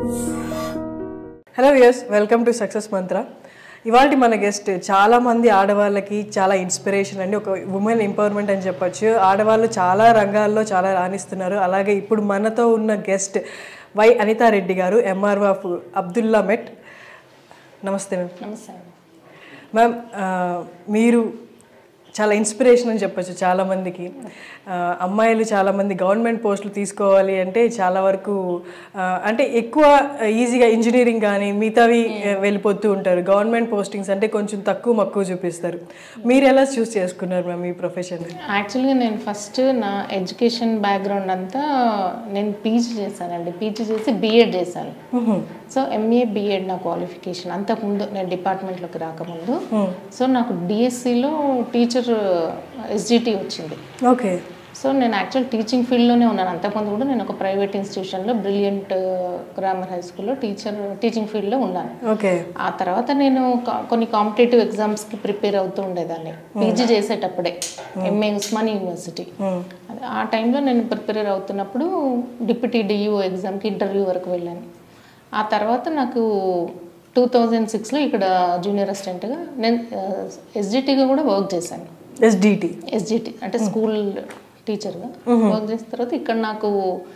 Hello viewers welcome to success Mantra ఇవాళ మన guest చాలా మంది ఆడవాళ్ళకి చాలా ఇన్స్పిరేషన్ అండి ఒక ఉమెన్ ఎంపవర్మెంట్ అని చెప్పొచ్చు ఆడవాళ్ళు చాలా రంగాల్లో చాలా రాణిస్తున్నారు అలాగే ఇప్పుడు మనతో ఉన్న గెస్ట్ వై అనితారెడ్డి గారు ఎంఆర్ఓ ఆఫ్ అబ్దుల్లా మెట్ నమస్తే మ్యామ్ నమస్తే మ్యామ్ ఆ, మీరు చాలా ఇన్స్పిరేషన్ అని చెప్పొచ్చు చాలా మందికి ఆ, అమ్మాయిలు చాలా మంది గవర్నమెంట్ పోస్టులు తీసుకోవాలి అంటే చాలా వరకు ఆ, అంటే ఎక్కువ ఈజీగా ఇంజనీరింగ్ కానీ మిగతావి ఆ, వెళ్ళిపోతూ ఉంటారు గవర్నమెంట్ పోస్టింగ్స్ అంటే కొంచెం తక్కువ మక్కువ చూపిస్తారు మీరు ఎలా చూస్ చేసుకున్నారు మ్యామ్ ఈ ప్రొఫెషన్ యాక్చువల్గా నేను ఫస్ట్ నా ఎడ్యుకేషన్ బ్యాక్గ్రౌండ్ అంతా నేను పీజీ చేశానండి పీజీ చేసి బీఎడ్ చేశాను సో ఎంఏ బీఎడ్ నా క్వాలిఫికేషన్ అంతకుముందు నేను డిపార్ట్మెంట్లోకి రాకముందు సో నాకు డిఎస్సిలో టీచర్ ఎస్జిటి వచ్చింది ఓకే సో నేను యాక్చువల్ టీచింగ్ ఫీల్డ్లోనే ఉన్నాను అంతకుముందు కూడా నేను ఒక ప్రైవేట్ ఇన్స్టిట్యూషన్లో బ్రిలియంట్ గ్రామర్ హై స్కూల్లో టీచర్ టీచింగ్ ఫీల్డ్లో ఉన్నాను ఓకే ఆ తర్వాత నేను కా- కొన్ని కాంపిటేటివ్ ఎగ్జామ్స్కి ప్రిపేర్ అవుతూ ఉండేదాన్ని పీజీ చేసేటప్పుడే ఎంఏ ఉస్మాన్ యూనివర్సిటీ అది ఆ టైంలో నేను ప్రిపేర్ అవుతున్నప్పుడు డిప్యూటీ డిఈఓ ఎగ్జామ్కి ఇంటర్వ్యూ వరకు వెళ్ళాను ఆ తర్వాత నాకు టూ థౌజండ్ సిక్స్లో ఇక్కడ జూనియర్ అసిస్టెంట్గా నేను ఎస్జిటిగా కూడా వర్క్ చేశాను ఎస్డిటి ఎస్జిటి అంటే స్కూల్ టీచర్గా వర్క్ చేసిన తర్వాత ఇక్కడ నాకు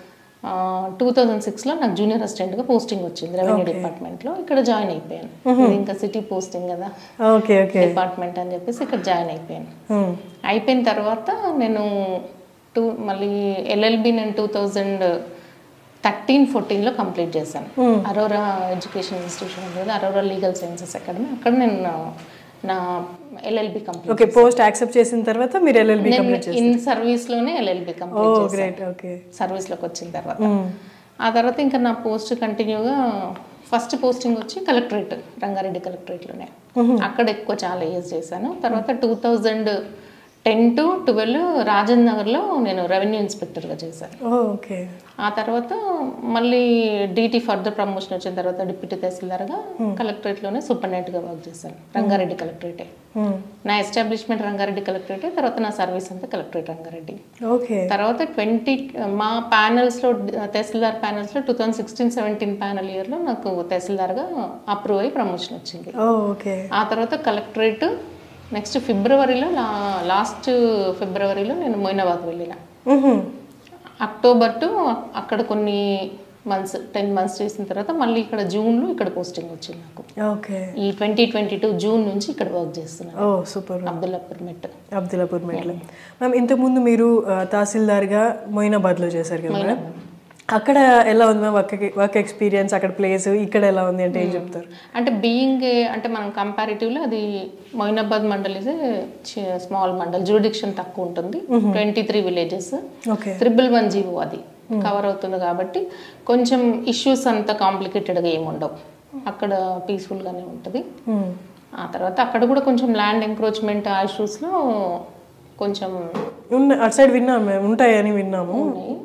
టూ థౌజండ్ సిక్స్లో నాకు జూనియర్ అసిస్టెంట్గా పోస్టింగ్ వచ్చింది రెవెన్యూ డిపార్ట్మెంట్లో ఇక్కడ జాయిన్ అయిపోయాను ఇది ఇంకా సిటీ పోస్టింగ్ కదా ఓకే ఓకే డిపార్ట్మెంట్ అని చెప్పేసి ఇక్కడ జాయిన్ అయిపోయాను అయిపోయిన తర్వాత నేను టూ మళ్ళీ ఎల్ఎల్బి నేను టూ థౌజండ్ థర్టీన్ ఫోర్టీన్లో కంప్లీట్ చేశాను అరోరా ఎడ్యుకేషన్ ఇన్స్టిట్యూషన్ ఉంది కదా అరోరా లీగల్ సైన్సెస్ అకాడమీ అక్కడ నేను నా- నా LLB complete okay post accept చేసిన తర్వాత మీరు ఎల్ఎల్బి కంప్లీట్ చేస్తారు ఇన్ సర్వీస్లోనే ఎల్ఎల్బి ఓ కంప్లీట్ చేశాను గ్రేట్ ఓకే సర్వీస్లోకి వచ్చిన తర్వాత ఆ తర్వాత ఇంకా నా పోస్ట్ కంటిన్యూగా ఫస్ట్ పోస్టింగ్ వచ్చి కలెక్టరేట్ రంగారెడ్డి కలెక్టరేట్లోనే అక్కడ ఎక్కువ చాలా ఇయర్స్ చేశాను తర్వాత two thousand ten to twelve Rajendra నగర్లో నేను రెవెన్యూ ఇన్స్పెక్టర్గా చేశాను ఓకే ఆ తర్వాత మళ్ళీ డీటీ ఫర్దర్ ప్రమోషన్ వచ్చిన తర్వాత డిప్యూటీ తహసీల్దార్గా కలెక్టరేట్లోనే సూపరింటెండెంట్గా వర్క్ చేశాను రంగారెడ్డి కలెక్టరేటే నా ఎస్టాబ్లిష్మెంట్ రంగారెడ్డి కలెక్టరేటే తర్వాత నా సర్వీస్ అంతా కలెక్టరేట్ రంగారెడ్డి ఓకే తర్వాత ట్వంటీ మా ప్యానల్స్లో తహసీల్దార్ ప్యానల్స్లో two thousand sixteen seventeen panel ఇయర్లో నాకు తహసీల్దార్గా అప్రూవ్ అయ్యి ప్రమోషన్ వచ్చింది ఓకే ఆ తర్వాత కలెక్టరేట్ నెక్స్ట్ ఫిబ్రవరిలో లా లాస్ట్ ఫిబ్రవరిలో నేను మొయినాబాద్ వెళ్ళిన అక్టోబర్ టు అక్కడ కొన్ని మంత్స్ టెన్ మంత్స్ చేసిన తర్వాత మళ్ళీ ఇక్కడ జూన్లో ఇక్కడ పోస్టింగ్ వచ్చింది నాకు ఓకే ఈ ట్వంటీ ట్వంటీ టూ జూన్ నుంచి ఇక్కడ వర్క్ చేస్తున్నాను ఓ సూపర్ అబ్దుల్లాపూర్ మెట్ అబ్దుల్లాపూర్ మెట్లో మ్యామ్ ఇంతకుముందు మీరు ఆ, తహసీల్దార్గా మొయినాబాద్లో చేశారు కదా మేడం అక్కడ ఎలా ఉంది మ్యామ్ వర్క్ వర్క్ ఎక్స్పీరియన్స్ అక్కడ ప్లేస్ ఇక్కడ ఎలా ఉంది అంటే ఏం చెప్తారు అంటే బీయింగ్ అంటే మనం కంపారిటివ్లో అది Moinabad mandal is small mandal jurisdiction తక్కువ ఉంటుంది twenty three villages okay triple one GO అది కవర్ అవుతుంది కాబట్టి కొంచెం ఇష్యూస్ అంత కాంప్లికేటెడ్గా ఏమి ఉండవు అక్కడ పీస్ఫుల్గానే ఉంటుంది ఆ తర్వాత అక్కడ కూడా కొంచెం ల్యాండ్ ఎంక్రోచ్మెంట్ ఆ ఇష్యూస్లో కొంచెం ఉన్న అటు సైడ్ విన్నాము మేము ఉంటాయని విన్నాము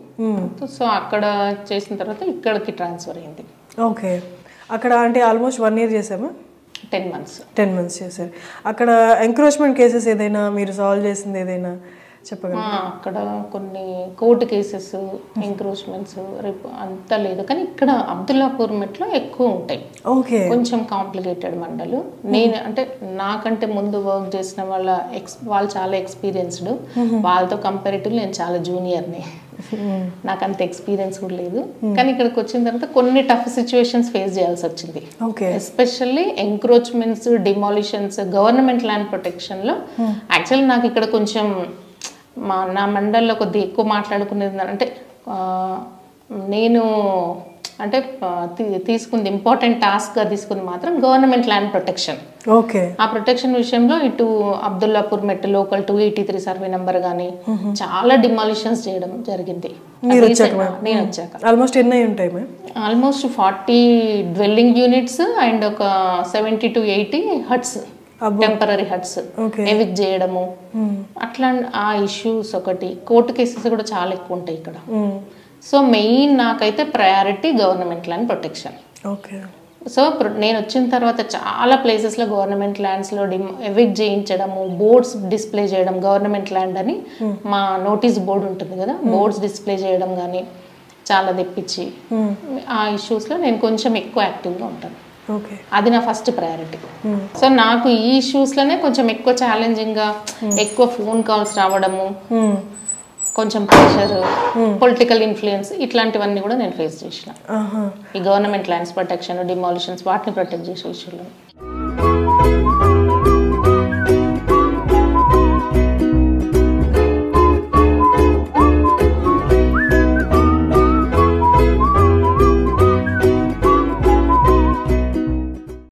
సో అక్కడ చేసిన తర్వాత ఇక్కడికి ట్రాన్స్ఫర్ అయింది ఓకే అక్కడ అంటే ఆల్మోస్ట్ వన్ ఇయర్ చేసామా టెన్ మంత్స్ టెన్ మంత్స్ చేశారు అక్కడ ఎంక్రోచ్మెంట్ కేసెస్ ఏదైనా మీరు సాల్వ్ చేసింది ఏదైనా చెప్పగలరా ఆ, అక్కడ కొన్ని కోర్టు కేసెస్ ఎంక్రోచ్మెంట్స్ రేపు అంతా లేదు కానీ ఇక్కడ అబ్దుల్లాపూర్ మెట్లో ఎక్కువ ఉంటాయి ఓకే కొంచెం కాంప్లికేటెడ్ మండలు నేను అంటే నాకంటే ముందు వర్క్ చేసిన వాళ్ళ ఎక్స్ వాళ్ళు చాలా ఎక్స్పీరియన్స్డ్ వాళ్ళతో కంపారిటివ్ నేను చాలా జూనియర్ని నాకు అంత ఎక్స్పీరియన్స్ కూడా లేదు కానీ ఇక్కడికి వచ్చిన తర్వాత కొన్ని టఫ్ సిచ్యువేషన్స్ ఫేస్ చేయాల్సి వచ్చింది okay especially encroachments demolitions government land ప్రొటెక్షన్లో యాక్చువల్లీ నాకు ఇక్కడ కొంచెం మా నా మండల్లో కొద్దిగా ఎక్కువ మాట్లాడుకునేది అంటే ఆ, నేను అంటే ఆ, తీ- తీసుకుంది ఇంపార్టెంట్ టాస్క్గా తీసుకుంది మాత్రం గవర్నమెంట్ ల్యాండ్ ప్రొటెక్షన్ ఓకే ఆ ప్రొటెక్షన్ విషయంలో ఇటు Abdullapur Met local two eighty three survey number కానీ చాలా డిమాలిషన్స్ చేయడం జరిగింది మీరు Recent- నేను వచ్చాక ఆల్మోస్ట్ ఎన్ని అయి ఉంటాయి ma'am almost forty dwelling units and ఒక seventy two eighty huts temporary huts Okay. Evict చేయడము అట్లా ఆ ఇష్యూస్ ఒకటి కోర్టు కేసెస్ కూడా చాలా ఎక్కువ ఉంటాయి ఇక్కడ సో మెయిన్ నాకైతే priority government land protection okay so ప్ర- నేను వచ్చిన తర్వాత చాలా ప్లేసెస్లో గవర్నమెంట్ ల్యాండ్స్లో డిమ్ ఎవిక్ చేయించడము బోర్డ్స్ డిస్ప్లే చేయడం గవర్నమెంట్ ల్యాండ్ అని మా నోటీస్ బోర్డు ఉంటుంది కదా బోర్డ్స్ డిస్ప్లే చేయడం కానీ చాలా తెప్పించి ఆ ఇష్యూస్లో నేను కొంచెం ఎక్కువ యాక్టివ్గా ఉంటాను ఓకే అది నా ఫస్ట్ ప్రయారిటీ సో నాకు ఈ ఇష్యూస్లోనే కొంచెం ఎక్కువ ఛాలెంజింగ్గా ఎక్కువ ఫోన్ కాల్స్ రావడము కొంచెం ప్రెషర్ పొలిటికల్ ఇన్ఫ్లుయెన్స్ ఇట్లాంటివన్నీ కూడా నేను ఫేస్ చేసిన ఆహా ఈ గవర్నమెంట్ ల్యాండ్స్ ప్రొటెక్షన్ డిమాలిషన్స్ వాటిని ప్రొటెక్ట్ చేసే విషయంలో